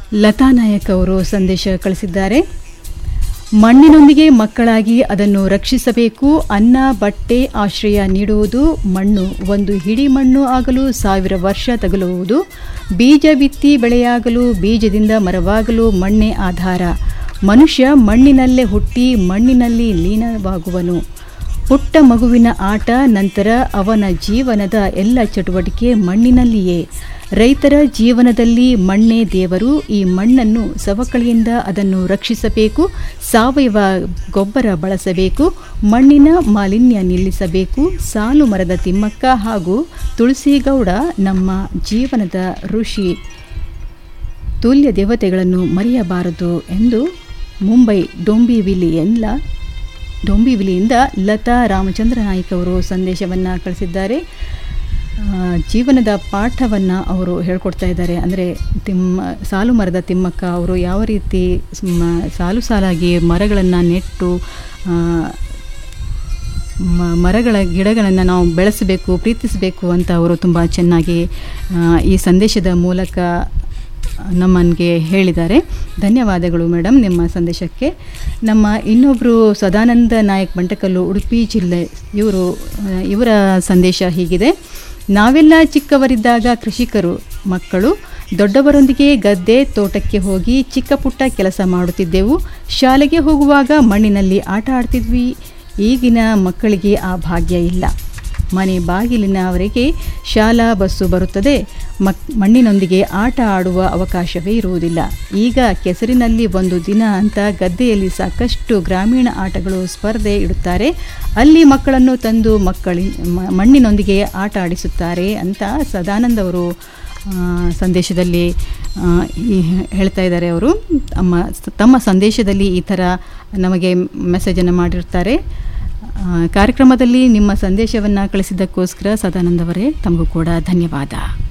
ಲತಾ ನಾಯಕ್ ಅವರು ಸಂದೇಶ ಕಳಿಸಿದ್ದಾರೆ ಮಣ್ಣಿನೊಂದಿಗೆ ಮಕ್ಕಳಾಗಿ ಅದನ್ನು ರಕ್ಷಿಸಬೇಕು ಅನ್ನ ಬಟ್ಟೆ ಆಶ್ರಯ ನೀಡುವುದು ಮಣ್ಣು ಒಂದು ಹಿಡಿ ಮಣ್ಣು ಆಗಲು ಸಾವಿರ ವರ್ಷ ತಗುಲುವುದು ಬೀಜ ಬಿತ್ತಿ ಬೆಳೆಯಾಗಲು ಬೀಜದಿಂದ ಮರವಾಗಲು ಮಣ್ಣೇ ಆಧಾರ ಮನುಷ್ಯ ಮಣ್ಣಿನಲ್ಲೇ ಹುಟ್ಟಿ ಮಣ್ಣಿನಲ್ಲಿ ಲೀನವಾಗುವನು ಪುಟ್ಟ ಮಗುವಿನ ಆಟ ನಂತರ ಅವನ ಜೀವನದ ಎಲ್ಲ ಚಟುವಟಿಕೆ ಮಣ್ಣಿನಲ್ಲಿಯೇ ರೈತರ ಜೀವನದಲ್ಲಿ ಮಣ್ಣೇ ದೇವರು ಈ ಮಣ್ಣನ್ನು ಸವಕಳಿಯಿಂದ ಅದನ್ನು ರಕ್ಷಿಸಬೇಕು ಸಾವಯವ ಗೊಬ್ಬರ ಬಳಸಬೇಕು ಮಣ್ಣಿನ ಮಾಲಿನ್ಯ ನಿಲ್ಲಿಸಬೇಕು ಸಾಲು ಮರದ ತಿಮ್ಮಕ್ಕ ಹಾಗೂ ತುಳಸಿಗೌಡ ನಮ್ಮ ಜೀವನದ ಋಷಿ ತುಲ್ಯ ದೇವತೆಗಳನ್ನು ಮರೆಯಬಾರದು ಎಂದು ಮುಂಬೈ ಡೊಂಬಿವಿಲಿ ಎಲ್ಲ ಡೊಂಬಿವಿಲಿಯಿಂದ ಲತಾ ರಾಮಚಂದ್ರ ನಾಯ್ಕ ಅವರು ಸಂದೇಶವನ್ನು ಕಳಿಸಿದ್ದಾರೆ ಆ, ಜೀವನದ ಪಾಠವನ್ನು ಅವರು ಹೇಳ್ಕೊಡ್ತಾ ಇದ್ದಾರೆ ಅಂದರೆ ತಿಮ್ಮ ಸಾಲು ಮರದ ತಿಮ್ಮಕ್ಕ ಅವರು ಯಾವ ರೀತಿ ಮ- ಸಾಲು ಸಾಲಾಗಿ ಮರಗಳನ್ನು ನೆಟ್ಟು ಆ, ಮ- ಮರಗಳ ಗಿಡಗಳನ್ನು ನಾವು ಬೆಳೆಸಬೇಕು ಪ್ರೀತಿಸಬೇಕು ಅಂತ ಅವರು ತುಂಬ ಚೆನ್ನಾಗಿ ಆ, ಈ ಸಂದೇಶದ ಮೂಲಕ ನಮ್ಮನಿಗೆ ಹೇಳಿದ್ದಾರೆ ಧನ್ಯವಾದಗಳು ಮೇಡಮ್ ನಿಮ್ಮ ಸಂದೇಶಕ್ಕೆ ನಮ್ಮ ಇನ್ನೊಬ್ಬರು ಸದಾನಂದ ನಾಯಕ್ ಬಂಟಕಲ್ಲು ಉಡುಪಿ ಜಿಲ್ಲೆ ಇವರು ಆ, ಇವರ ಸಂದೇಶ ಹೀಗಿದೆ ನಾವೆಲ್ಲ ಚಿಕ್ಕವರಿದ್ದಾಗ ಕೃಷಿಕರು ಮಕ್ಕಳು ದೊಡ್ಡವರೊಂದಿಗೆ ಗದ್ದೆ ತೋಟಕ್ಕೆ ಹೋಗಿ ಚಿಕ್ಕ ಪುಟ್ಟ ಕೆಲಸ ಮಾಡುತ್ತಿದ್ದೆವು ಶಾಲೆಗೆ ಹೋಗುವಾಗ ಮಣ್ಣಿನಲ್ಲಿ ಆಟ ಆಡ್ತಿದ್ವಿ ಈಗಿನ ಮಕ್ಕಳಿಗೆ ಆ ಭಾಗ್ಯ ಇಲ್ಲ ಮನೆ ಬಾಗಿಲಿನವರೆಗೆ ಶಾಲಾ ಬಸ್ಸು ಬರುತ್ತದೆ ಮಕ್ ಮಣ್ಣಿನೊಂದಿಗೆ ಆಟ ಆಡುವ ಅವಕಾಶವೇ ಇರುವುದಿಲ್ಲ ಈಗ ಕೆಸರಿನಲ್ಲಿ ಒಂದು ದಿನ ಅಂತ ಗದ್ದೆಯಲ್ಲಿ ಸಾಕಷ್ಟು ಗ್ರಾಮೀಣ ಆಟಗಳು ಸ್ಪರ್ಧೆ ಇಡುತ್ತಾರೆ ಅಲ್ಲಿ ಮಕ್ಕಳನ್ನು ತಂದು ಮಕ್ಕಳಿ ಮ- ಮಣ್ಣಿನೊಂದಿಗೆ ಆಟ ಆಡಿಸುತ್ತಾರೆ ಅಂತ ಸದಾನಂದ್ ಅವರು ಆ, ಸಂದೇಶದಲ್ಲಿ ಆ, ಈ ಹೇಳ್ತಾ ಇದ್ದಾರೆ ಅವರು ತಮ್ಮ ತಮ್ಮ ಸಂದೇಶದಲ್ಲಿ ಈ ಥರ ನಮಗೆ ಮೆಸೇಜನ್ನು ಮಾಡಿರ್ತಾರೆ ಆ, ಕಾರ್ಯಕ್ರಮದಲ್ಲಿ ನಿಮ್ಮ ಸಂದೇಶವನ್ನು ಕಳಿಸಿದ್ದಕ್ಕೋಸ್ಕರ ಸದಾನಂದ್ ಅವರೇ ತಮಗೂ ಕೂಡ ಧನ್ಯವಾದ